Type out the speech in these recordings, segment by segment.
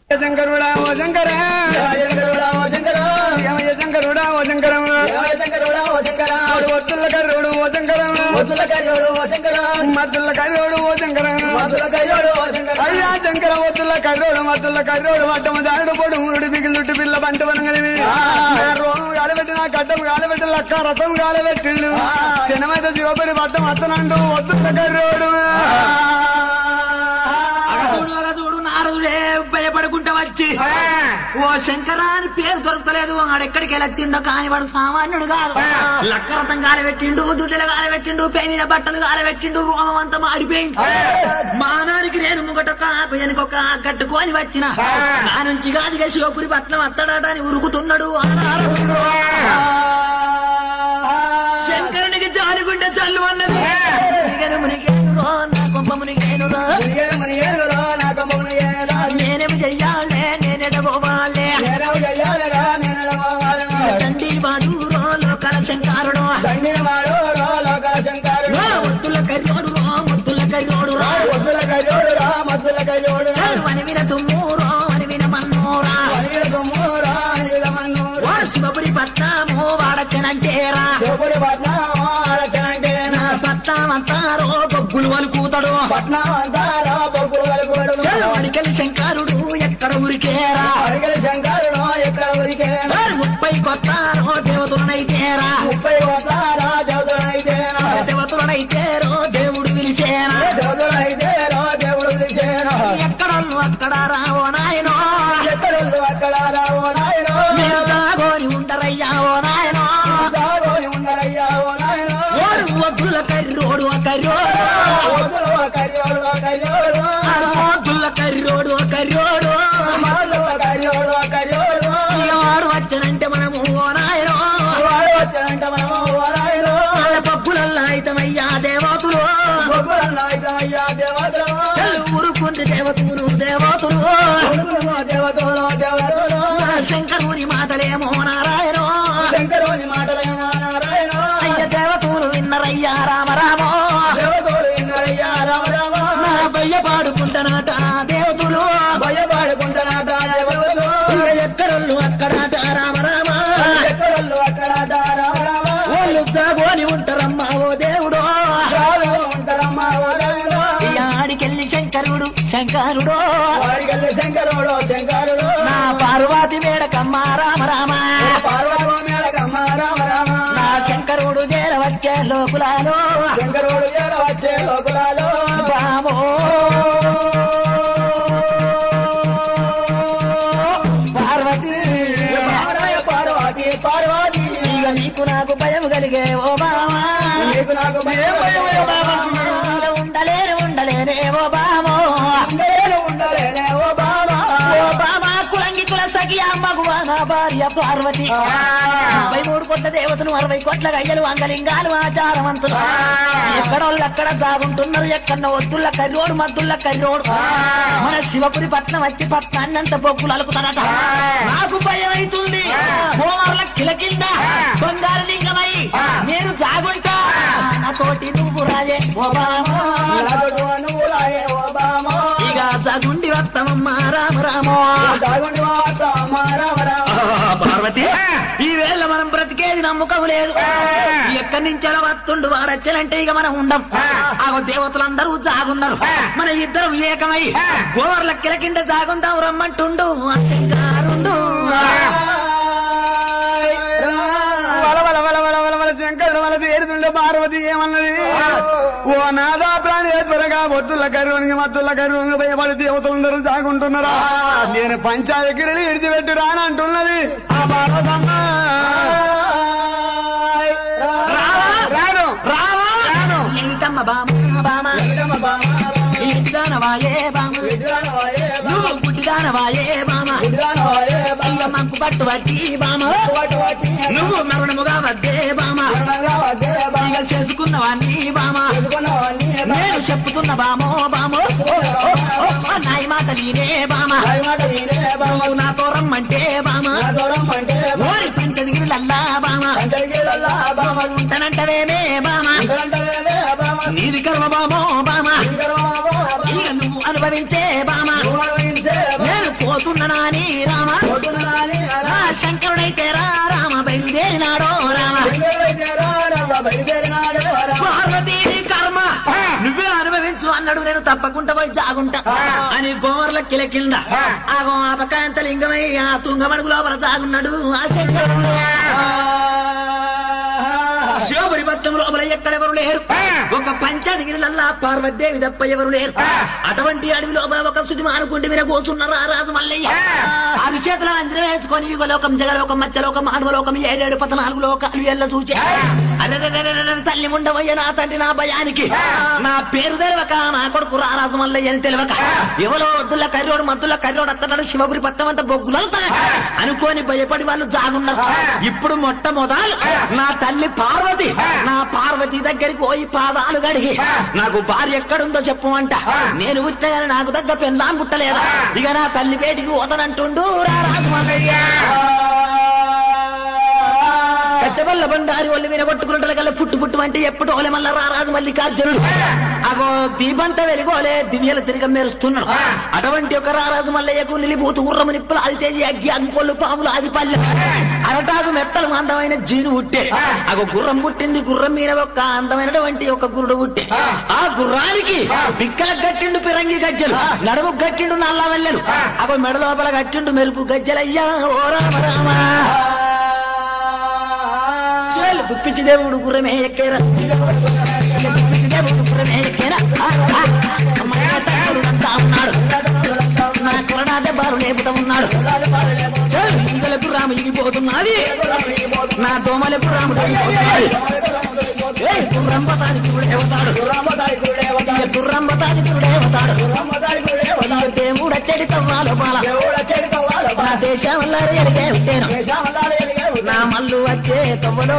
శంకరుడా ఓ శంకర ఏమయ్య శంకరుడా ఓ శంకరం ఆడు ఒత్తుల కర్రుడు ఓ శంకరం మద్దుల కర్రోడు ఓ శంకరం అయ్యా శంకర ఒత్తుల కర్రోడు మద్దుల కర్రోడు వడ్డము దారుడు పొడు మురుడు బిగులుట్టు పిల్ల బంట వనగలివి రోము గాలబెట్టి నా కట్టము గాలబెట్టి లక్క రథం గాలబెట్టిళ్ళు చిన్నమైతే శివపడి వడ్డం అత్తనంటూ ఒత్తుల కర్రోడు అగదుడు అగదుడు నారదుడే భయపడుకుంటా వచ్చి ఓ శంకర అని పేరు దొరకలేదు వాడెక్కడికి వెళ్ళొచ్చిండో కాని వాడు సామాన్యుడు కాదు లక్కరతం గాలబెట్టిండు దుడ్డలు గాలబెట్టిండు పెయిన బట్టలు గాలబెట్టిండు రోమం అంతా మాడిపోయింది మానానికి నేను ముంగటొక్క ఆకు వెనుకొక ఆకు కట్టుకొని వచ్చిన నా నుంచి గాదిగా శివపురి పట్నం అత్తడాట అని ఉరుకుతున్నాడు ఆ నారదుడు. శంకరునికి జాలిగుండె చల్లు అన్నది మునిగెను మునిగేనురో, నా కొంప మునిగేనురో. నేనేమి చెయ్యాలే నేనెడబోవాలే తండ్రి వాడు రో లోకల శంకారుడు రో ముద్దుల కర్యోడు రో ముద్దుల కర్యోడు రో వనివిన తుమ్మూరో వనివిన మన్నూరా ఓ శివపురి పట్నము వాడచ్చనంటేరా నా పట్నమంతారో బొగ్గులు వలుకుతాడు వడికలి శంకరుడు ఎక్కడ ఉరికేరా శంకరుడు ఎక్కడ ఊరికేనా ఓ ముప్పై కొత్తారో దేవతలనైతేరా ముప్పై కోట్ల దేవతలైతేనా దేవతలనైతేరో దేవుడు పిలిచేరా దేవుడైతేనో దేవుడు పిలిచేనో ఎక్కడోళ్ళు అక్కడ రావో నాయనో ఎక్కడెళ్ళు అక్కడ రావో నాయనో మీరు దాగోని ఉండరయ్యా ఓ నాయనో దాగోని ఉండరయ్యా ఓ నాయనో ఓడు వద్దుల కర్రోడు ఒక కర్రోడు వదులు ఒక కర్యోడు ఒక కర్యోడు వద్దుల కర్రోడు ఒక కర్రోడు మాలు ఒక కర్యోడు ఒక కర్యోడు ఇక వాడు వచ్చనంటే మనము ఓ నాయనో వాడు వచ్చాడంట మనము ఓ నాయనో వాళ్ళ పప్పులల్లా అయితమయ్యా దేవతులు గొప్పలన్నాయితమయ్యా దేవతలు ఊరుకుంది దేవతులు దేవతులు కొడుకులు దేవతలు దేవతలు నా శంకరుని మాటలేమో నారాయణో శంకరుని మాటలైన నారాయణ అయ్య దేవతులు విన్నరయ్యా రామ రామో దేవతలు విన్నరయ్యా రామ రామ నా బయ్య పాడుకుంటానట దేవతులు భయపడుకుంటున్నాట దేవతలు ఇక ఎక్కడోళ్ళు అక్కడట రామ రామ ఎక్కడళ్ళు అక్కడ రామ రామ వాళ్ళు సాగోని ఉంటారమ్మా ఓ దేవుడు చాలు ఉంటారమ్మా ఓ నాయన. ఇక ఆడికెళ్ళి శంకరుడు శంకరుడు వారికెళ్ళి శంకరుడు శంకరుడు నా పార్వతి మేడకమ్మ రామ రామ పార్వతీ మేడకమ్మ రామ రామ నా శంకరుడు చేరవచ్చే లోకులాలో శంకరుడు ఏడ వచ్చే లోకులాలో రామో పార్వతి పారాయ పార్వతి పార్వతి ఇక నీకు నాకు భయం కలిగే ఓ బామా నీకు నాకు భయం భయం భయం బాబా. ఉండలేను ఉండలేనే ఓ బామో ఉండలేను ఉండలేనే ఓ బాబా ఓ బామా కులంగి కుల సఖి అమ్మగువా నా భార్య పార్వతి ముప్పై మూడు కోట్ల దేవతలు అరవై కోట్ల గయ్యలు అంగలింగాలు ఆచారవంతులు ఎక్కడోళ్ళు అక్కడ సాగుంటున్నారు ఎక్కడ వద్దుల కర్రోడు మద్దుల కర్రోడు మన శివపురి పట్నం వచ్చి పట్నాన్ని అంత బొగ్గులు అలుకుతాడట నాకు భయం అవుతుంది హోమర్ల కిలకింద బంగారు లింగమై నేను జాగుంటా నాతోటి నువ్వు రాజే ఓ బామా. నాతోటి నువ్వు రాయే ఓ బామా. ఇక జగుండి వస్తామమ్మా రామ రామో దాగుండి వాడతామ్మ రామ రామ. పార్వతి ఈ వేళ మనం బ్రతికేది నమ్మకం లేదు ఎక్కడి నుంచో వస్తుండు వాడచ్చలంటే ఇక మనం ఉండం ఆ దేవతలందరూ జాగున్నారు మన ఇద్దరం ఏకమై గోవర్ల కిల కింద జాగుందాం రమ్మంటుండు అశంకారుండు వల వల వల వల వల వల శంకరుడు వల ఏడుతుండే పార్వతి ఏమన్నది ఓ నాదా ప్రాణి త్వరగా బొత్తుల కరువునికి మత్తుల కరువుని భయపడి దేవతలందరూ సాగుంటున్నారా నేను పంచాయకిరని ఇడిచిపెట్టి రానంటున్నది ఆ పార్వతమ్మ రాను రావా రాను ఏంటమ్మ బామ బామ ఇంటిదానవాయే బామ నువ్వు గుడ్డిదానవాయే బామ అయ్య మంకు పట్టు పట్టి బామ నువ్వు మరణముగా వద్దే బామ ఇక చేసుకున్నవాన్ని బామ నేను చెప్పుతున్న బామో బామో ఓ, ఓ, ఓ, ఓ, నాయి మాట నీనే బామ నువ్వు నాతో రమ్మంటే బామ ఓరి పంచదిగిరిలల్లా బామ బామ ఉంటానంటవేమే బామ నీది కర్మ బామో బామ ఇక నువ్వు అనుభవించే బామ నేను పోతున్న నాని రామ నా శంకరుడైతే రా రామ బయలుదేరినాడో రామ పార్వతీని కర్మ నువ్వే అనుభవించు అన్నాడు నేను తప్పకుండా పోయి జాగుంటా అని గోవర్ల కిల కింద ఆగో ఆ పకాంత లింగమై ఆ తుంగమడుగు లోపల జాగున్నాడు ఆ శంకరుడు శివపురి పట్టం లోపల ఎక్కడెవరు లేరు ఒక పంచదిగిరిలల్లా పార్వదేవి తప్ప ఎవరు లేరు అటువంటి అడవి లోపల ఒక శుద్ధి మానుకుంటే మీరు కూర్చున్నారు ఆ రాజు మల్లయ్య ఆరు చేతుల అంజన వేసుకొని యుగలోకం జగలోకం మధ్యలోకం మానవలోకం ఏడేడు పద్నాలుగు లోకాలు ఎల్ల చూచే అరెరెరెరెరెరె తల్లి ఉండవయ్య నా తండ్రి నా భయానికి నా పేరు తెలవక నా కొడుకు రారాజు మల్లయ్య అని తెలియక ఎవరో వద్దుల కర్రోడు మద్దుల కర్రోడు అత్తనాడు శివపురి పట్టం అంతా బొగ్గులవుతా అనుకోని భయపడి వాళ్ళు జాగున్నారు ఇప్పుడు మొట్టమొదలు నా తల్లి పార్వతి నా పార్వతి దగ్గరికి పోయి పాదాలు గడిగి నాకు భార్య ఎక్కడుందో చెప్పమంట నేను ఉత్తగానే నాకు దగ్గర పెళ్ళాం పుట్టలేదా ఇక నా తల్లి బయటికి పోతానంటుండు రా రాజు మల్లయ్య. కచ్చబల్ల బండారి ఒళ్ళు మీద కొట్టుకుంటల కల్లా పుట్టు పుట్టు అంటే ఎప్పుడు ఓలే మల్ల రారాజు మల్లికార్జునుడు అగో దీపంతా వెలిగోలే దివ్యలు తిరిగి మెరుస్తున్నాడు అటువంటి ఒక రారాజు మల్లయ్యకు నిలిపోతు ఉర్రము నిప్పులు అల్తేజి అగ్గి అగ్గిపొల్లు పాములు ఆది పల్లె అరటాకు మెత్తలు అందమైన జీను పుట్టే అగో గుర్రం పుట్టింది గుర్రం మీద ఒక అందమైనటువంటి ఒక గురుడు పుట్టే ఆ గుర్రానికి పిక్కల గట్టిండు పిరంగి గజ్జలు నడుము గట్టిండు నల్ల వెళ్ళలు అగో మెడ లోపల గట్టిండు మెరుపు గజ్జలయ్యా ఓ రామ రామ చూడాలి గుప్పించి దేవుడు గుర్రమే ఎక్కేరా గుప్పించి దేవుడు గుర్రమే ఎక్కేరా ఆ, ఆ, అమ్మయ్య తమ్ముడు అంతా ఉన్నాడు నా కొరడా దెబ్బలు లేపుతా ఉన్నాడు చూడు, ఈగలకు రాము ఇగిపోతున్నది నా దోమలకు రాము తగ్గిపోతున్నది ఏయ్, దుర్రంబతానికి కూడా దేవతాడు ఇక దుర్రంబతానికి కూడా దేవతాడు ఇక దేవుడు అచ్చడి తవ్వాలో బాల నా దేశం వల్ల ఎరిగే ఉంటాను నా మల్లు వచ్చే తవ్వలో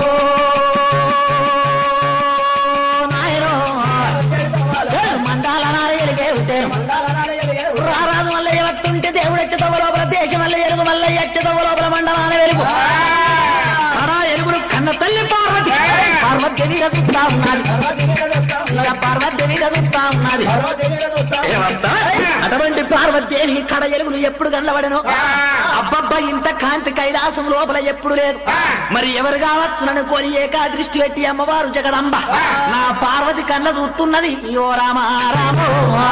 నాయనో ఏ, మండాల నారయ్యలకే ఉంటాను రారాజు వల్ల ఎవట్టుంటే దేవుడు వచ్చే తవ్వ లోపల దేశం వల్ల ఎరుగు వల్ల వచ్చే తవ్వ లోపల మండలాన వెలుగు అరా ఎరుగురు కన్న తల్లి పార్వతి పార్వతి రచుతా ఉన్నది ఇక పార్వతి రచుతా ఉన్నది ఏమంటా? అటువంటి పార్వతీదేవి కడ ఎలుగులు ఎప్పుడు కనబడను అబ్బబ్బా ఇంత కాంతి కైలాసం లోపల ఎప్పుడు లేదు మరి ఎవరు కావచ్చునని కొని ఏకా దృష్టి పెట్టి అమ్మవారు జగదంబ నా పార్వతి కళ్ళ చూస్తున్నది ఓ రామ రామో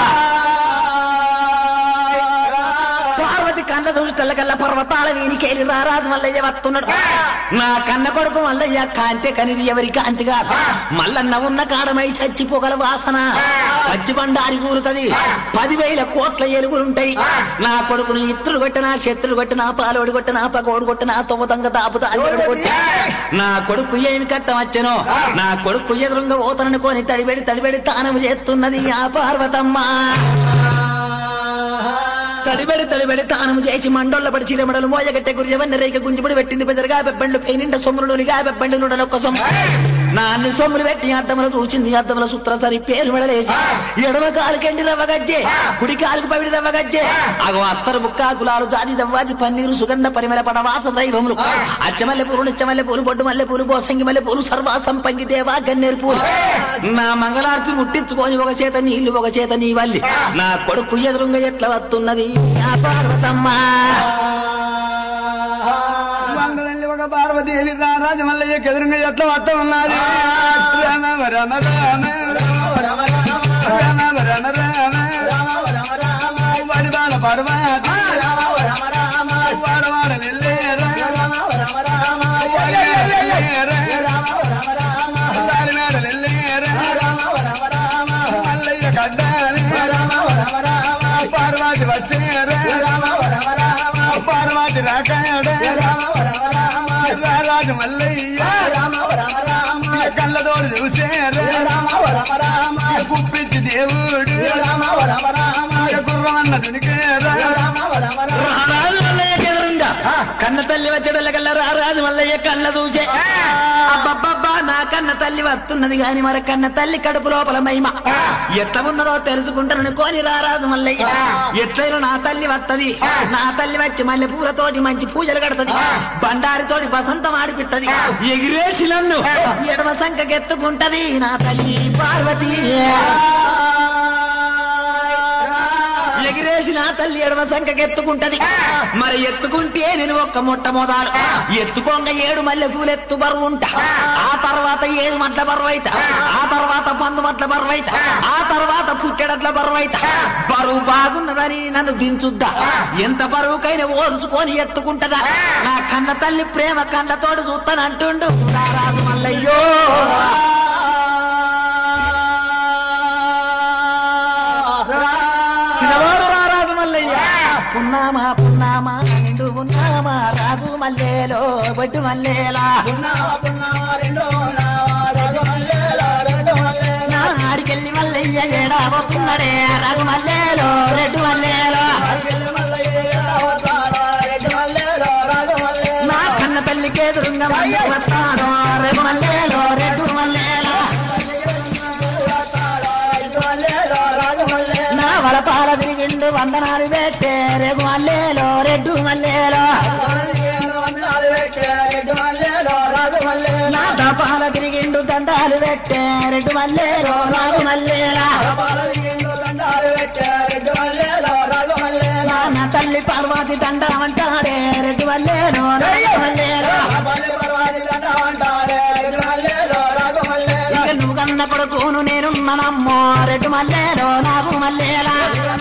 పార్వతి కళ్ళ చూసి కల్లా పర్వతాల వీనికేలి రారాజు మల్లయ్య వస్తున్నాడు నా కన్న కొడుకు మల్లయ్య కాంతే కనిది ఎవరి కాంతి కాదు మల్లన్న ఉన్న కాడమై చచ్చిపోగల వాసన పచ్చి బండారి కూరుతది పదివేల కోట్ల ఎలుగులుంటాయి నా కొడుకుని ఇత్రులు కొట్టినా శత్రులు కొట్టినా పాలోడు కొట్టినా పగోడు కొట్టినా తొవ్వతంగ తాపుతా కొట్టి నా కొడుకు ఏమి కట్టవచ్చునో నా కొడుకు ఎదురుగా ఓతననుకొని తడిబెడి తడిబెడి తానము చేస్తున్నది ఆ పార్వతమ్మ తడిబెడి తడిబెడి తానము చేసి మండోళ్ళ పడి చీరమడలు మోయగట్టె గురియవన్న రేఖ గుంజిబడి పెట్టింది బెదరగా బెబ్బండు పెయినిండ సొమ్ములునిగా బెబ్బండు నుడనొక్క సొమ్ము నా అన్ని సొమ్ములు పెట్టి అద్దములు చూసింది అద్దముల సూత్ర సరి పేరు మెడలేసి ఎడమ కాలుకెండి రవ్వ గజ్జే కుడి కాలుకు పవిడి రవ్వ గజ్జే అగో అత్తరు ముక్క గులాలు జాతి దవ్వాజి పన్నీరు సుగంధ పరిమళ పడవాస దైవములు అచ్చమల్లె పూలు నిచ్చమల్లె పూలు బొడ్డు మల్లె పూలు బోసంగి మల్లె పూలు సర్వాసం పంగి దేవా గన్నేరు పూలు నా మంగళారతి ముట్టించుకొని ఒక చేత నీళ్లు ఒక చేత నీ వల్లి నా కొడుకు ఎదురుంగ ఎట్లా వస్తున్నది ఆ పార్వతమ్మ మంగళల్లి ఒక పార్వతీదేవి రారాజు మల్లయ్య ఎదురుగా ఎట్లా వస్తా ఉన్నది రామ రమ రామ రామ రమ రామ వడివాడ పర్వతి వాడవాడ నెల్లేరా వాడినాడ నెల్లేరా మల్లయ్య కడ్డాలి పార్వతి వచ్చేరా పార్వతి రాకాడ రారాజు మల్లయ్య కళ్ళతోడు చూసేరా కుప్పించి దేవుడు గుర్రమన్న దునికేరా రారాజు మల్లయ్య ఎదురుంగా కన్న తల్లి వచ్చేటోళ్ళ కల్లా రారాజు మల్లయ్య కళ్ళ చూసే అబ్బబ్బబ్బా నా కన్న తల్లి వస్తున్నది గాని మరి కన్న తల్లి కడుపు లోపల మహిమ ఎట్లా ఉన్నదో తెలుసుకుంటానని కోని రారాజు మల్లయ్య ఎట్లయినా నా తల్లి వత్తది నా తల్లి వచ్చి మల్లె పూలతోటి మంచి పూజలు కడతది బండారితోటి వసంతం ఆడిపిత్తది ఎగిరేసి నన్ను ఎడమ సంఖకెత్తుకుంటది నా తల్లి పార్వతి ఎగిరేసి నా తల్లి ఎడమ సంఖకి ఎత్తుకుంటది మరి ఎత్తుకుంటే నేను ఒక్క మొట్టమొదలు ఎత్తుకోంగ ఏడు మల్లె పూలు ఎత్తు బరువు ఉంటా ఆ తర్వాత ఏడు మట్ల బరువు అయితా ఆ తర్వాత పందు మట్ల బరువు అయితా ఆ తర్వాత పుట్టెడట్ల బరువు అయితా బరువు బాగున్నదని నన్ను దించుద్దా ఎంత బరువుకైనా ఓర్చుకొని ఎత్తుకుంటదా నా కన్న తల్లి ప్రేమ కళ్ళతోడు చూస్తానంటుండు రారాజు మల్లయ్యో చిన్నవాడు రారాజు మల్లయ్య పున్నామా పున్నామా నిండు ఉన్నామా రాజు మల్లేలో బొట్టు మల్లేలా నా ఆడికెళ్ళి మల్లయ్య ఏడా వస్తున్నాడే రాజు మల్లేలో రెడ్డు మల్లేలో నా కన్న తల్లికి ఎదురుంగ మల్లె వస్తాడు రెడ్డు మల్లేలో రెడ్డు మల్లేలో నా వలపాల తిరిగిండు వందనాలు పెట్టే రేపు మల్లేలో రెడ్డు మల్లేలో నా దపాల తిరిగిండు దండాలు పెట్టే రెడ్డు మల్లేలో రాగు మల్లేలా నా నా తల్లి పార్వతి దండమంటాడే రెడ్డు మల్లేలో రాగు మల్లేలో ఇక నువ్వు కన్న కొడుకును నేనున్నానమ్మో రెడ్డు మల్లేలో నాకు మల్లేలా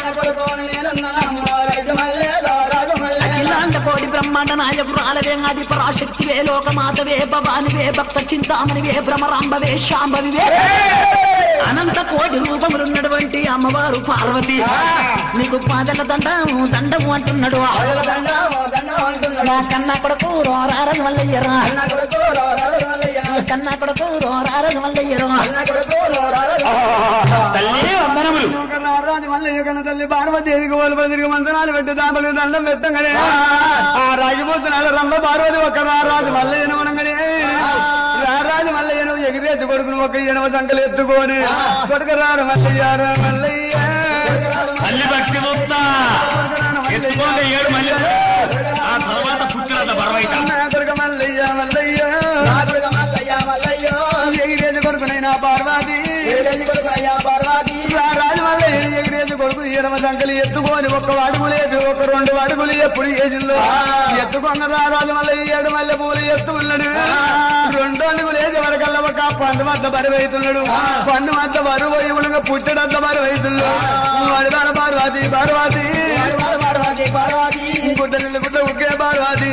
అఖిలాండ కోటి బ్రహ్మాండ నాయకురాలవే ఆది పరాశక్తివే లోకమాతవే భవానివే భక్త చింతామణివే భ్రమరాంబవే శాంభవివే అనంత కోటి రూపములున్నటువంటి అమ్మవారు పార్వతి నీకు పాదల దండము దండము అంటున్నాడు నా కన్నా కొడుకు రోరారని వల్లయ్యరా కన్నా కొడుకు రోరారని వల్లయ్యరా తల్లి వందనములు రారాజు మళ్ళీ యుగన తల్లి పార్వతీదేవికి ఓలుపల తిరిగి మంత్రాలు పెట్టి దాపలు దండం పెట్టంగానే ఆ రాగిపోతున్నాడు రంభ పార్వతి ఒక రారాజు మళ్ళీ ఎనవనంగానే రారాజు మల్లయ్యను ఎగిరేసి కొడుకును ఒక ఎనవ సంకలు ఎత్తుకొని కొడుకు రారు మల్లయ్య రా మల్లయ్య తల్లి భక్తి వస్తా ఎత్తుకోండి ఏడు మళ్ళీ ఆ తర్వాత పుట్టినంత బరవైట నా కొడుకు మల్లయ్య మల్లయ్య ఎగిరేసి కొడుకునైనా పార్వతి రారాజు మల్లయ్య ఎగిరేసి కొడుకు ఎనవ సంకలు ఎత్తుకొని ఒక్క అడుగు లేదు ఒక రెండు అడుగులు ఎప్పుడు ఏజిల్లో ఎత్తుకున్న రారాజు మల్లయ్య ఏడు మల్లె పూలు ఎత్తుకున్నాడు రెండు అడుగులు లేదు వరకల్లా ఒక పండు మధ్య బరువు అవుతున్నాడు పండు మధ్య బరువు అయి ఉండగా పుట్టడంత బరువు అవుతున్నాడు వాడిదాన పార్వతి పార్వతి గుడ్డలు గుడ్డ ఉక్కే పార్వతి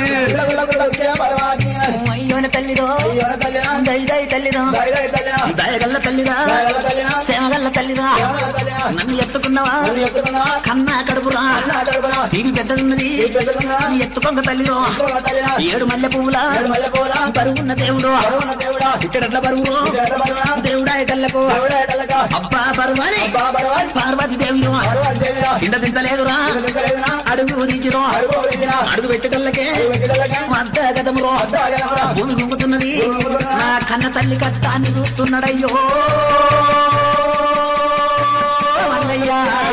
అయ్యోన తల్లిదో దై దై తల్లిదో దయగల్ల తల్లిదా సేమగల్ల తల్లిదా నన్ను ఎత్తుకున్నావా కన్నా కడుపురా టీవీ పెద్దదున్నది నీ ఎత్తుకొంగ తల్లిరో ఏడు మల్లె పువ్వుల బరువున్న దేవుడు ఇక్కడట్ల బరువు దేవుడా కళ్ళకు అబ్బా బరువని పార్వతి దేవుడు ఇంట తింటలేదురా అడుగు దిగిరో అడుగు పెట్టటల్లకే వద్ద గదమురో భూమి గుంగుతున్నది నా కన్న తల్లి కష్టాన్ని చూస్తున్నాడయ్యో మల్లయ్య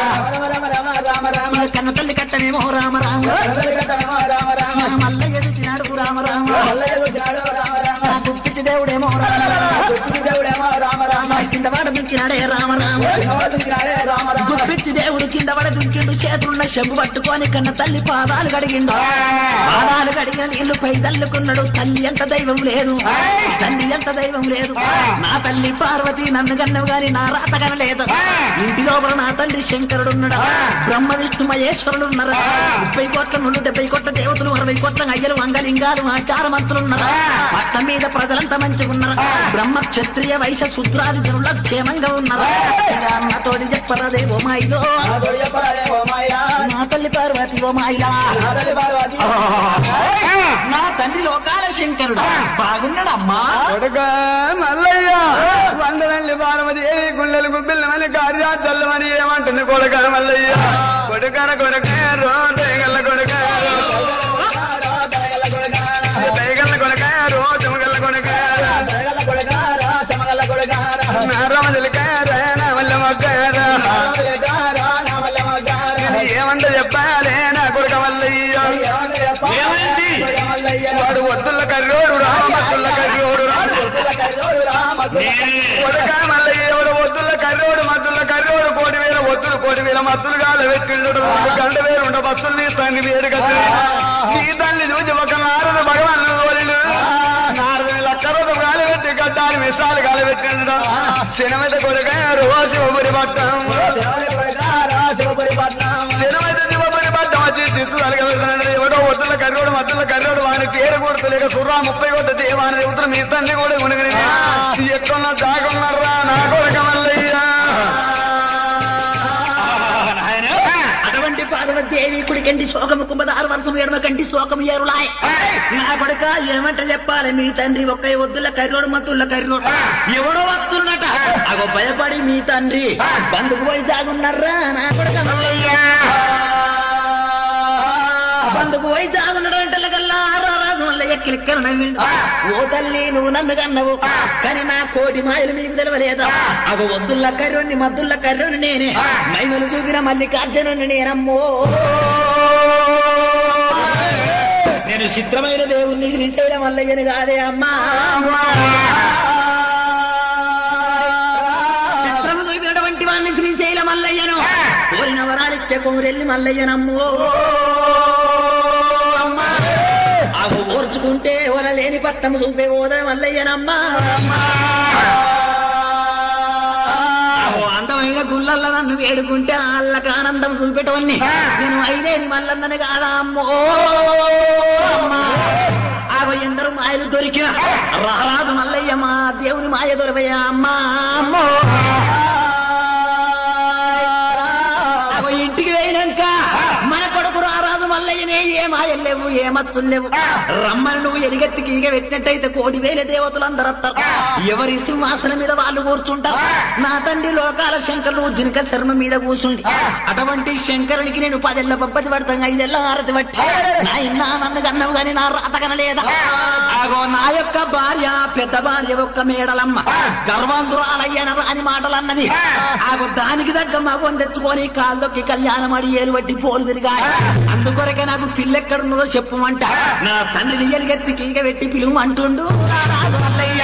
నా కన్న తల్లి కట్టనేమో రామ రామ నా మల్లయ్య తెచ్చినాడు రామ రామ నా గుప్పిచ్చి దేవుడేమో రామ రామ నా కింద వాడ దుంకినాడే రామ రామ గుప్పిచ్చి దేవుడు కింద పడ దుంకిండు చేతులున్న చెంబు పట్టుకొని కన్న తల్లి పాదాలు కడిగిండు పాదాలు కడిగిన నీళ్లు పై తల్లుకున్నాడు తల్లి ఎంత దైవం లేదు తల్లి ఎంత దైవం లేదు నా తల్లి పార్వతి నన్ను కన్నవు గాని నా రాత కనలేదు ఇంటి లోపల నా తండ్రి శంకరుడు ఉన్నాడు బ్రహ్మ విష్ణు మహేశ్వరుడు ఉన్నారు ముప్పై కోట్ల నుండి డెబ్బై కోట్ల దేవతలు అరవై కోట్ల అయ్యలు అంగలింగాలు ఆచార మంత్రులు ఉన్నారు పట్ల మీద ప్రజలంతా మంచిగా ఉన్నారు బ్రహ్మ క్షత్రియ వైశ్య శుద్రాది జనుల క్షేమంగా ఉన్నారు నాతోటి చెప్పరాదే ఓ మాయిలో నా తల్లి పార్వతి ఓ మాయిలా నా తండ్రి లోకాల శంకరుడు బాగున్నాడమ్మా కొడుక మల్లయ్య వందనల్లి పార్వతి ఏ గుండెలు గుబ్బిల్లమని కార్యాచల్లమని ఏమంటుంది కొడుక మల్లయ్య కొడుకర కొడుక రోజగల్ల కొడుక దయగల్ల కొడుక రోజగల్ల కొడుక నారమజలిక రేణ వల్ల మొగ్గార ఏమంట చెప్పాలే నా కొడుక మల్లయ్య ఏమైంది? వాడు వద్దుల కర్రోడు రామద్దుల కర్రోడు కొడుక మల్లయ్య ఎవడు వద్దుల కర్రోడు మద్దుల కర్రోడు కోటి వేల వద్దులు కోటి వేల మత్తులు గాలి పెట్టిండు గంట వేలు ఉండ బస్సులు నీ తండ్రి వేరు కదా నీ తల్లి చూసి ఒక నారద భగవాన్ కోరిడు నారద లక్కరదు గాలి పెట్టి గడ్డాలు విశాలు గాలి పెట్టిండు శనమత కొడుక రోజు శివపురి పట్టం శనమత శివపురి పట్టం వచ్చి చిత్తు అలగలుగుతున్నాడు ఎవడో వద్దుల కర్రోడు మద్దుల కర్రోడు వాని పేరు కొడుతులేక సుర్రా ముప్పై కొట్ట దేవాని దేవతలు మీ తండ్రి కూడా కొనుగని ఎక్కడున్న దాగున్నారా నా కొడుక మల్లయ్యా అటువంటి పార్వతీదేవి కుడికంటి శోకము కుంభదారు వర్షం ఎడమ కంటి శోకము ఏరులాయ్ నా కొడుక ఏమంట చెప్పాలి మీ తండ్రి ఒక్క వద్దుల కర్రోడు మత్తుల కర్రోడు ఎవడో వస్తున్నట అగో భయపడి మీ తండ్రి బందుకు పోయి జాగున్నారా నా కొడుక బందుకు పోయి జాగున్నాడు అంటే కల్లా రాజు వల్ల ఎక్కిలిక్కన నవ్విండు ఓ తల్లి నువ్వు నన్ను కన్నవు కానీ నా కోటి మాయలు మీకు తెలవలేదా అగో వద్దుల్ల కర్రోని మద్దుల్ల కర్రోని నేనే మైమలు చూపిన మల్లికార్జునుని నేనమ్మో నేను చిత్రమైన దేవుణ్ణి శ్రీశైలం మల్లయ్యని కాదే అమ్మా చిత్రము చూపినటువంటి వాడిని శ్రీశైలం మల్లయ్యను కోరిన వరాలిచ్చే కోరెల్లి మల్లయ్యనమ్మో అమ్మా అవు ఓర్చుకుంటే వరలేని పట్టము చూపే ఓద మల్లయ్యనమ్మా అహో అందమైన గుళ్ళల్లో నన్ను వేడుకుంటే వాళ్ళకి ఆనందం చూపెట్టవన్ని నేను ఐదేని మల్లన్నని కాదా అమ్మో అమ్మా. ఆగో ఎందరూ మాయలు దొరికిన రారాజు మల్లయ్య మా దేవుని మాయ దొరవయ్యా అమ్మా అమ్మో ఆగో ఇంటికి వేయినాక మన కొడుకు రారాజు మల్లయ్యనే ఏ మాయలు లేవు ఏ మచ్చులు లేవు రమ్మని నువ్వు ఎలిగెత్తికి ఈగ పెట్టినట్టయితే కోటి వేల దేవతలు అందరూ వస్తారు ఎవరి సింహాసనం మీద వాళ్ళు కూర్చుంటారు నా తండ్రి లోకాల శంకరులు జినక శర్మ మీద కూర్చుండి అటువంటి శంకరునికి నేను పదెళ్ళ పబ్బతి పడతాను ఐదెళ్ళ ఆరతి పట్టి నా ఇన్నా నన్ను కన్నవు గాని నా రాత కనలేదా ఆగో నా యొక్క భార్య పెద్ద భార్య ఒక్క మేడలమ్మ గర్వంతురాలయ్యన రాని మాటలన్నది ఆగో దానికి తగ్గ మగం తెచ్చుకొని కాళ్ళొక్కి కళ్యాణం అడి ఏలు పట్టి పోలు తిరిగా అందుకొరకే నాకు పిల్లెక్కడున్నదో చెప్పమంట నా తండ్రిని ఎలిగెత్తి కీగ పెట్టి పిలువు అంటుండు రారాజు మల్లయ్య.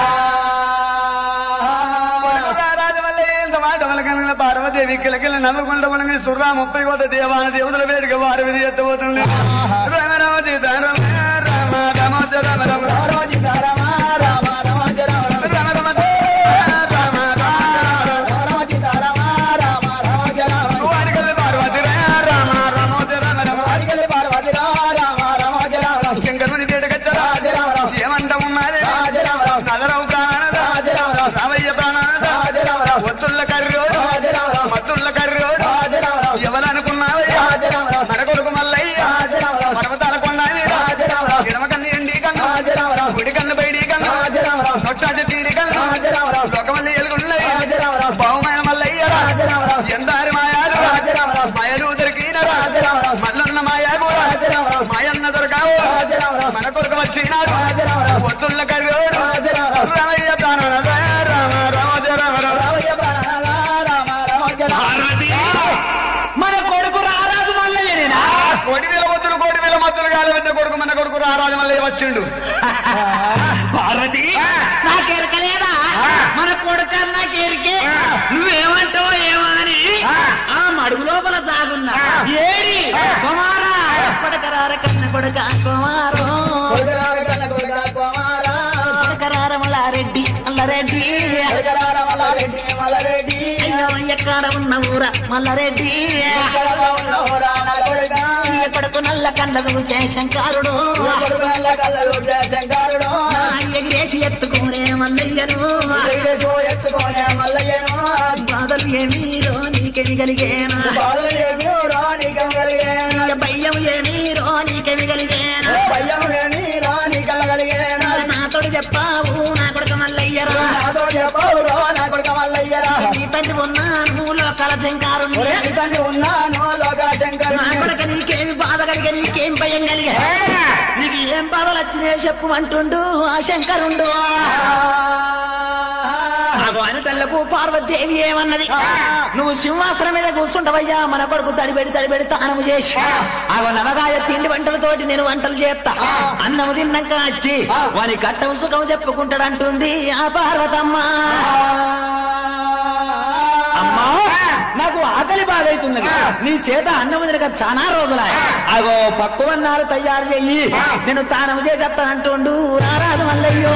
పార్వదేవి కిలకిల నవ్వుకుంటూ ఉండగా సుర్రా ముప్పై కోట దేవాన దేవతల వేదిక వారి విధి ఎత్తబోతుంది రామ రామ సీత రామ రామ రామ రామ రామ రామ రామ రామ వారికల్లి పార్వతి రామ రామ రామ శంకరుని తేటకచ్చరా ఏమంట ఉన్నది నదరవు ప్రాణదా రామయ్య ప్రాణదా ఒత్తుల్ల కర్రోడు మత్తుల్ల కర్రోడు ఎవరనుకున్నావయ్యా మన కొడుకు మల్లయ్య పర్వతాల కొండాలి ఎడమ కన్ను ఎండి కన్ను గుడి కన్ను బయడి కన్ను నొచ్చాచి తీరి కన్ను లోకమల్లి ఎలుగున్నాయి బహుమైన మల్లయ్య ఎందారి మాయాలు మాయలు దొరికినరా మల్లన్న మాయా కూడా మాయన్న దొరకావు మన కొడుకు వచ్చినాడు ఒత్తుల్ల కర్రోడు రామయ్య ప్రాణ రామ రామ రామ పార్వతి మన కొడుకు రారాజు మల్లయ్యనేనా కోటి వేల మత్తులు కోటి వేల మత్తులు కాదు పెద్ద కొడుకు మన కొడుకు రారాజు మళ్ళీ వచ్చిండు పార్వతి నాకెరకలేదా మన కొడుకు నాకెరికే నువ్వేమంటావో ఏమో అని ఆ మడుగు లోపల సాగున్నా ఏడి కుమారా కొడకరార కన్న కొడుక కుమారం కొడకరార మల్లారెడ్డి మల్లారెడ్డి అయ్యో ఎక్కడ ఉన్న ఊర మల్లారెడ్డి ఈ కొడుకు నల్ల కళ్ళకు శంకరుడు ఎగిరేసి ఎత్తుకునే మల్లయ్యను బాధలు ఏమీరో నీకెవి కలిగేనా భయం ఏమీరో నీకెవి కలిగేనా నాతోడు చెప్పావు నా కొడుకు మల్లయ్యరా నీ తండ్రి ఉన్నాను లోకాల శంకారుని నా కొడుకు నీకేమి బాధ కలిగే నీకేం భయం కలిగే నీకు ఏం బాధలు వచ్చినాయో చెప్పు అంటుండు ఆ శంకరుండు భగవాను తల్లకు పార్వతీదేవి ఏమన్నది నువ్వు సింహాసనం మీద కూర్చుంటావయ్యా మన కొడుకు తడిబెడి తడిబెడి తానము చేసి అగో నవగాయ తిండి వంటలతోటి నేను వంటలు చేస్తా అన్నము తిన్నాక వచ్చి వాని కట్టం సుఖం చెప్పుకుంటాడంటుంది ఆ పార్వతమ్మ అమ్మా నాకు ఆకలి బాగైతున్నది నీ చేత అన్నం తినక చాలా రోజులా అగో పక్కువన్నాలు తయారు చెయ్యి నేను తానం చేసేస్తానంటుండు రారాదు మల్లయ్యో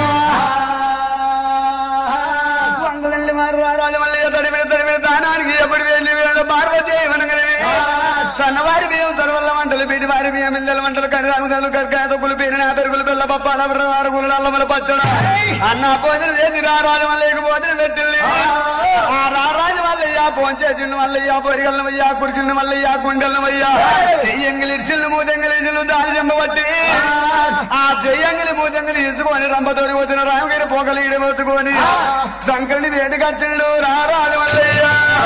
వందలెల్లి మారు రారాజు మళ్ళీ తడి మీద తడి మీద దానానికి ఎప్పుడు వెళ్ళి వీళ్ళు పార్వతి వనగలివి సన్నవారి బియ్యం సర్వల్ల వంటలు బీటి వారి బియ్యం ఇళ్ళ వంటలు కర్రాములు కర్కాతకులు పేరిన పెరుగులు పిల్ల పప్పాల ఆరుగులు అల్లముల పచ్చడ అన్న భోజనం చేసి రారాజు మళ్ళీ భోజనం పెట్టింది ఆ రారాజు మల్లయ్య పోంచేసిండు మల్లయ్య పొరిగలను అయ్యా కుర్చిల్ని మల్లయ్య కుండలను అయ్యా చెయ్యంగిలిడ్చిల్లు మూదెంగిలిడ్చిల్లు దాని చెంబబట్టి ఆ చెయ్యంగిలి మూదెంగిలి ఇసుకొని రంపతోడి వచ్చిన రామగిరి పోగలి ఇడబోతుకొని శంకరుని వేటుకచ్చిండు రారాజు మల్లయ్య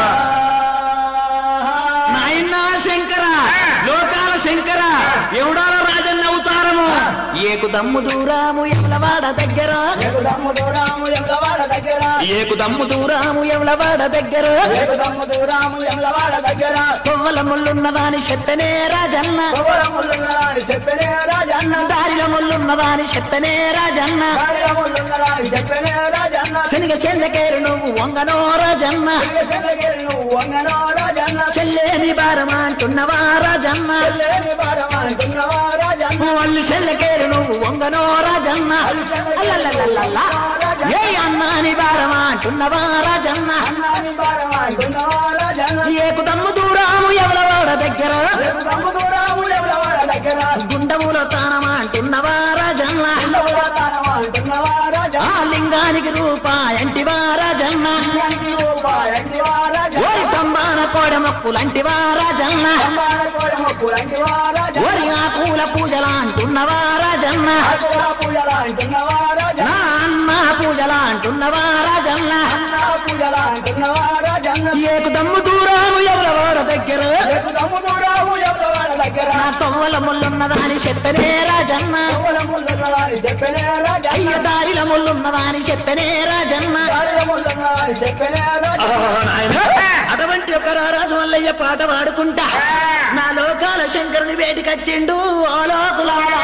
నాయన శంకర లోకాల శంకర ఎవడాల రాజన్న అవతారము ఏకు దమ్ము దూరాము ఎవలవాడ దగ్గర దమ్ము దూరాము ఎల్లవాడ దగ్గర ఏకు దమ్ము దూరాము ఎవలవాడ దగ్గర దమ్ము దూరాము ఎల్లవాడ దగ్గర కొవ్వల ముళ్ళున్నదాని చెప్పనే రాజన్న ముల్లున్నరాని చెప్పనే రాజన్న దారిల ముళ్ళున్నదాని చెప్పనే రాజన్న ముల్లున్నరాని చెప్పనే రాజన్న శనిగ చెల్లకేరు నువ్వు వంగనో రాజన్న నువ్వు వంగనో రాజన్న చెల్లేని భారమా అంటున్నవా రాజన్న లేని భారమంటున్నవా రాజన్న వాళ్ళు చెల్లకేరు నువ్వు వంగనో రాజన్న అల్లల్లల్లల్లా. ఏ అన్నాని భారమా అంటున్నవా రాజన్న అన్నాని భారమంటున్నవా రాజన్న ఏకు దమ్ము దూరాము ఎవలవాడ దగ్గర దమ్ము దూరాము ఎల్లవాడ దగ్గర గుండములో తానమా అంటున్నవా రాజన్న అంటున్నవా ఆ రాజన్న లింగానికి రూపాయంటివా రాజన్న రూపాయంటివా రాజన్న ఓరి స్తంభాన కోడ మొక్కులంటివా రాజన్న పూలంటివా రాజన్న ఓరి ఆ పూల పూజలా అంటున్నవా రాజన్న పూజలా అంటున్నవా రాజన్న నా అన్న పూజలా అంటున్నవా రాజన్న పూజలా అంటున్నవా రాజన్న ఏకు దమ్ము దూరాము ఎవలవాడ దగ్గర రేపు దమ్ము దూరాము ఎల్లవాడ దగ్గర నా తొవ్వల ముళ్ళున్నదాని చెప్పనే రాజన్న ముల్లున్నదాని చెప్పనే రాజన్న అయ్య దారిల ముళ్ళున్నదాని చెప్పనే రాజన్న ముల్లున్నదాని చెప్పనే రాజన్న అటువంటి ఒక రారాజు మల్లయ్య పాట పాడుకుంటా నా లోకాల శంకరుని వేటికచ్చిండు ఓ లోకులారా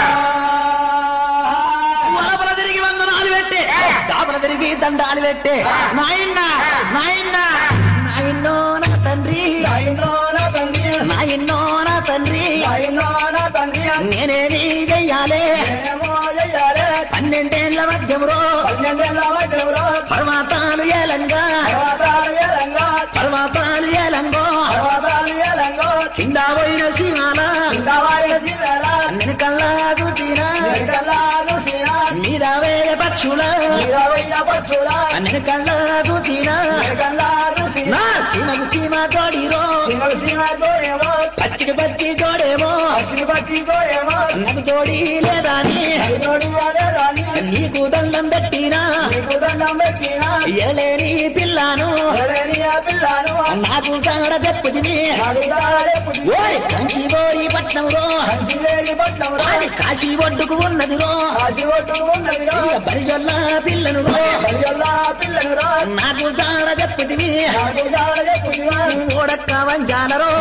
లోపల తిరిగి వందనాలు పెట్టే లోపల తిరిగి దండాలు పెట్టే నాయన్న నాయన్న నాయన్నో నా తండ్రి నాయనో నా తండ్రి నాయన్నో నా తండ్రి నాయనో నా తండ్రి నేనేమి చెయ్యాలే ఏమో చెయ్యాలి పన్నెండేళ్ల మధ్యమురో పన్నెండేళ్ళ వడ్డెవరో పర్వతాలు ఏలంగా పర్వతాలు ఏలంగా పర్వతాలు ఏలంగో పర్వతాలు ఏలంగా కింద పోయిన శివాల కిందవారి జీవేళ వెనకల్లా చూసినా వెనకల్లాగు సీనా మీద వేరే పక్షుల ఇరవైన పక్షుల వెనకల్లా చూసినా వెనకల్లాగు నా సీనా సీమకు సీమ తోడిరో సింగల్ సీమ తోడేమో పచ్చికి పచ్చి తోడేమో అగ్ని పచ్చి తోడేమో నాకు తోడి లేదాని నోడి వాడే రాని నీకు దండం పెట్టినా నీకు దండం పెట్టినా ఎలేని పిల్లాను ఎవరేని ఆ పిల్లను నాకు కాడ చెప్పుదిని నాకు దాడే పుట్టి ఓయ్ కంచి పోయి పట్నంలో కంచివేలి పట్నం రా అది కాశీ ఒడ్డుకు ఉన్నదిరో కాశీ ఒట్టు ఉన్నది రా బరిజొల్ల పిల్లను రో బలియల్లా పిల్లను రా నాకు కాడ చెప్పుదిని నాకు దాడే పుట్టినా ఓడక్క వంజాలరో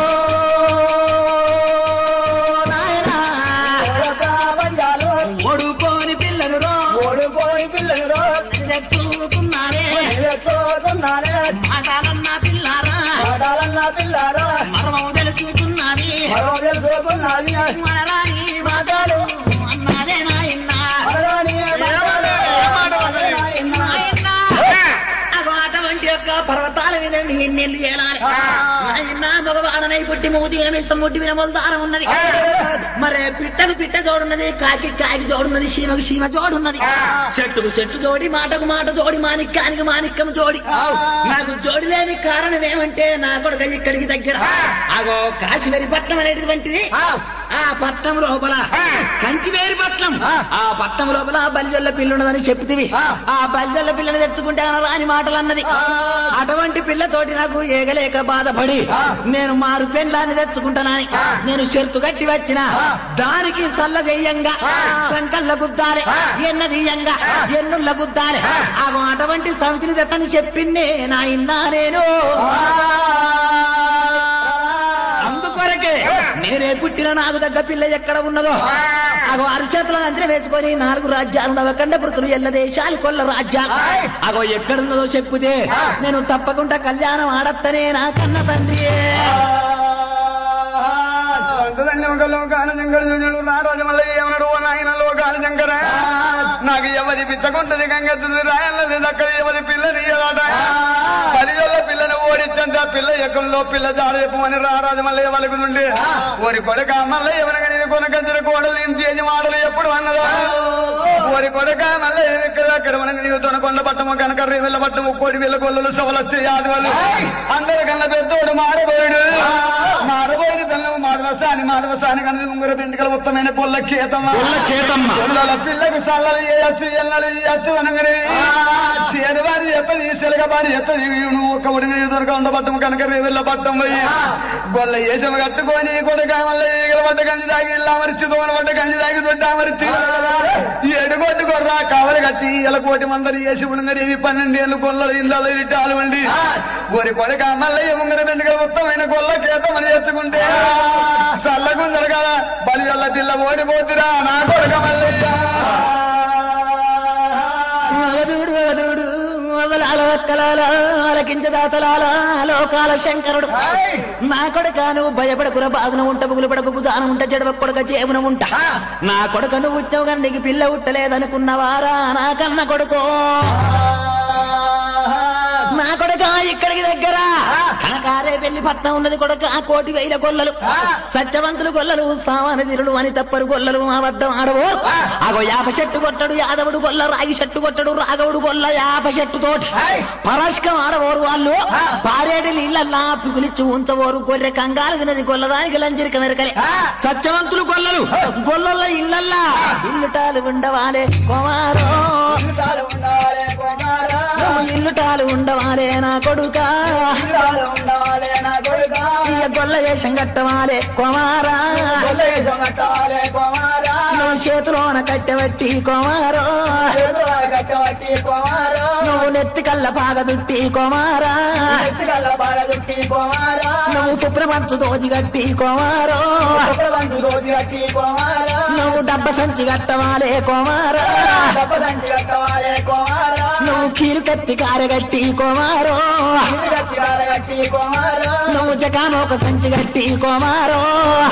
నాయనా పంజాలు ఓడుకోని పిల్లను రో ఓడిపోయి పిల్లను రా చెప్పుకున్నారే చూస్తున్నానే మాటాలన్న పిల్లారా పాడాలన్న పిల్లారా మర్మం తెలుసుకున్నది మరో తెలుసుకున్నది మరణాని మాటలు అన్నారే నాయన్న మరణాన్ని మాటలు, మాటలు నాయనా. నాయన్న అగో అటువంటి యొక్క పర్వతాల మీద ఎన్నెల్లు చేయాలి నాయన్న మగవాడనై పుట్టి మూతి ఏమిస్తాం ముట్టి వినమోలు దారం ఉన్నది మరే పిట్టకు పిట్ట జోడున్నది కాకి కాకి జోడున్నది సీమకు సీమ జోడున్నది చెట్టుకు చెట్టు జోడి మాటకు మాట జోడి మాణిక్యానికి మాణిక్యం జోడి నాకు జోడి లేని కారణం ఏమంటే నా కొడుక ఇక్కడికి దగ్గర అగో కాశీవేరి పట్నం అనేటువంటిది ఆ పట్నం లోపల కంచివేరి పట్నం ఆ పట్నం లోపల బలిజల్ల పిల్లున్నదని చెప్తివి ఆ బలిజల్ల పిల్లని తెచ్చుకుంటే రాని మాటలు అన్నది అటువంటి పిల్లతోటి నాకు ఏగలేక బాధపడి నేను మారు పెళ్ళాన్ని తెచ్చుకుంటానని నేను షెర్తు కట్టి వచ్చిన దానికి సల్ల చెయ్యంగా సంకల్ల గుద్దాలే ఎన్న తీయంగా ఎన్నుల్ల గుద్దాలే ఆగో అటువంటి సమితిని తెత్తని చెప్పిందే నా ఇన్నా నేను అందుకొరకే నేనే పుట్టిన నాకు దగ్గ పిల్ల ఎక్కడ ఉన్నదో అగో అరిచేతులను అంచనా వేసుకొని నాలుగు రాజ్యాలు నవకండ పృతులు ఎల్ల దేశాలు కొల్ల రాజ్యాలు అగో ఎక్కడున్నదో చెప్పుదే నేను తప్పకుండా కళ్యాణం ఆడత్తనే నా కన్న తండ్రి అంతదండి ఒక లోకాల జంకర జుజుడు నారాజు మళ్ళీ ఏమన్నాడు ఓ నాయన లోకాల జంకర నాకు ఎవరి పిచ్చకుంటది గంగెత్తుంది రాయల్లది అక్కడ ఎవరి పిల్లని ఇయ్యదాట పదివేల పిల్లని ఓడించండి ఆ పిల్ల ఎక్కల్లో పిల్ల జాడ చెప్పమని రారాజు మళ్ళీ వలుకుతుండే ఓరి కొడక మళ్ళీ ఎవరిగా నేను కొనకంచిన కోడలు ఇంటి యజమాడలు ఎప్పుడు అన్నదో ఓరి కొడక మళ్ళీ ఇక్కడ అక్కడ మన నీవు తొనకొండ పట్టము కనుక రేవెళ్ళ పట్టము కోడి వీళ్ళ కొల్లలు సవలొచ్చి యాది వాళ్ళు అందరికన్నా పెద్దోడు మారబోయుడు మారబోయిన తల్లం మాధవసాని మాధవసాని కన్నది ముంగర పెండుకల ఉత్తమైన పొల్ల కేతమ్మ పొల్ల కేతమ్మ. పొల్లల పిల్లకు సల్లలు చేయొచ్చు ఎన్నలు చేయొచ్చు అనగానే చేరు వారి ఎత్తది సెలగ వారి ఎత్తది నువ్వు ఒక ఉడిని దొరక ఉండబట్టం కనుక రేవెళ్ళ పట్టం పోయి గొల్ల ఏసం కట్టుకొని కొడుక మళ్ళీ ఈగల పడ్డ గంజి తాగి ఇల్లా మరిచి దోన పడ్డ గంజి తాగి దొడ్డ మరిచి ఎడుగొట్టు కొర్రా కవలు కట్టి ఇలా కోటి మందరి వేసి ఉండగానే ఇవి పన్నెండేళ్ళు గొల్లలు ఇళ్ళలో ఇట్టాలు ఉండి గోరి కొడక మల్లయ్య ముంగర బెండగల మొత్తమైన గొల్ల కేతమని ఎత్తుకుంటే చల్లగుందరు కదా బలి వల్ల పిల్ల ఓడిపోతురా నా కొడక మల్లయ్య అవధుడు అవధుడు అవలాల వక్కలాల అలకించదాతలాల లోకాల శంకరుడు నా కొడుక నువ్వు భయపడకుర బాధన ఉంట బుగులు పడకు బుధానం ఉంట జడవ కొడక చేవున ఉంట నా కొడుక నువ్వు ఉచ్చవు గండికి పిల్ల ఉట్టలేదనుకున్నవారా నా కన్న కొడుకో నా కొడుక ఇక్కడికి దగ్గర కనకారే పెళ్లి పట్నం ఉన్నది కొడుక కోటి వేల గొల్లలు సత్యవంతులు గొల్లలు సామాన తీరుడు అని తప్పరు గొల్లలు మా వద్ద ఆడవు అగో యాప చెట్టు కొట్టడు యాదవుడు గొల్ల రాగి చెట్టు కొట్టడు రాఘవుడు గొల్ల యాప చెట్టు తోటి పరస్కం ఆడవోరు వాళ్ళు పారేడు నీళ్ళల్లా పిగులిచ్చి ఉంచవోరు గొర్రె కంగారు తినది గొల్లదానికి లంజరిక మెరకలే సత్యవంతులు గొల్లలు గొల్లల ఇళ్ళల్లా ఇల్లుటాలు ఉండవాలే కుమారో నువ్వు ఇల్లుటాలు ఉండవాలే నా కొడుకా ఇయ్య గొల్ల వేషం కట్టవాలే కుమారా నువ్వు చేతిలోన కట్టబట్టి కుమారో నువ్వు నెత్తి కళ్ళ పాగ దుట్టి కుమారా నువ్వు కుప్రపంచు దోది కట్టి కుమారో నువ్వు డబ్బ సంచి కట్టవాలే కుమారా నువ్వు కీలు కత్తి కారగట్టి కుమారో నువ్వు జకానోక సంచి కట్టి కుమారో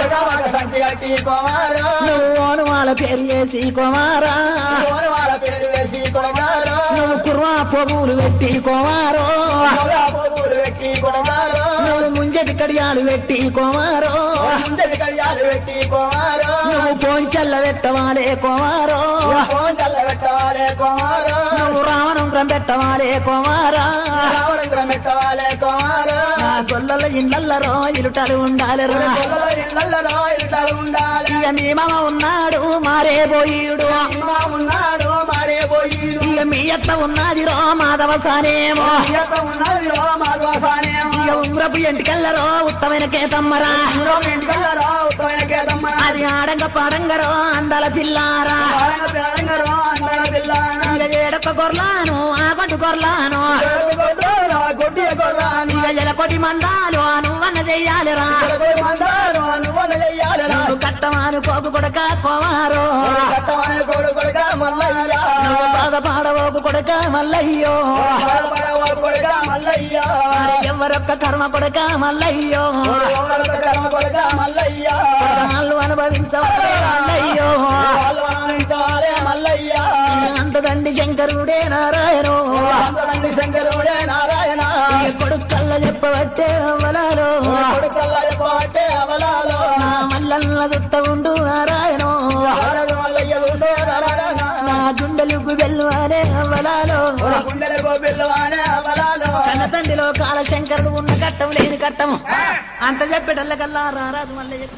నువ్వు ఓనుమాల పేరు చేసి కుమారా నువ్వు కుర్వా పొగులు పెట్టి కుమారో నువ్వు ముంజటి కడియాలు పెట్టి కుమారో నువ్వు పోంచల్ల పెట్టవాలే కుమారో నువ్వు రావణంకరం పెట్టవాలే కుమారా నా గొల్లల ఇళ్ళల్లో ఇరుటలు ఉండాలిరా ఇక మీ మామ ఉన్నాడు మారే పోయిడు ఉన్నాడు మరే పోయి ఇక మీ అత్త ఉన్నది రో మాధవ సానేమో ఉన్నది మాధవాసానేమో ఇక ఉంగరపు ఎంటికెళ్ళరో ఉత్తమైన కేతమ్మరా ఇంటికెళ్ళరా ఉత్తమైన కేదమ్మ అది ఆడంగ పాడంగరో అందాల పిల్లారా తెలంగాణ అందర పిల్లాన ఇక ఏడొక్క గొర్లాను ఆ కొట్టు గొర్లాను కొట్టి కొర్రాను ఇక ఎలకొటి మందాలు నువ్వన్న చెయ్యాలిరా మందారు నువ్వు చెయ్యాలి నువ్వు కట్టమాను కోపు కొడక కోవారో కట్టమని కొడు కొడుక మల్లయ్య నువ్వు బాధపాడవోపు కొడక మల్లయ్యో కొడుక మల్లయ్య మరి ఎవరొక్క కర్మ కొడక మల్లయ్యో కర్మ కొడుక మల్లయ్య కర్మలు అనుభవించవలే మల్లయ్యో వాళ్ళు ఆనందించాలే మల్లయ్య అంతదండి శంకరుడే నారాయణో అంతమంది శంకరుడే నారాయణ ఇక కొడుకు కళ్ళ చెప్పబట్టే వలాలో కొడుకల్లా చెప్పబట్టే అవలాలో నా మల్లన్న దుట్ట ఉండు నారాయణో ఆరడు మల్లయ్య చూసే నారాయణ నా గుండెలకు వెళ్ళు అనే వలాలో గుండెలకు పిల్లవానే అవలాలో కన్న తండ్రిలో కాల శంకరుడు ఉన్న కట్టం లేని కట్టము అంత చెప్పేటల్లకల్లా రారాదు మల్లయ్య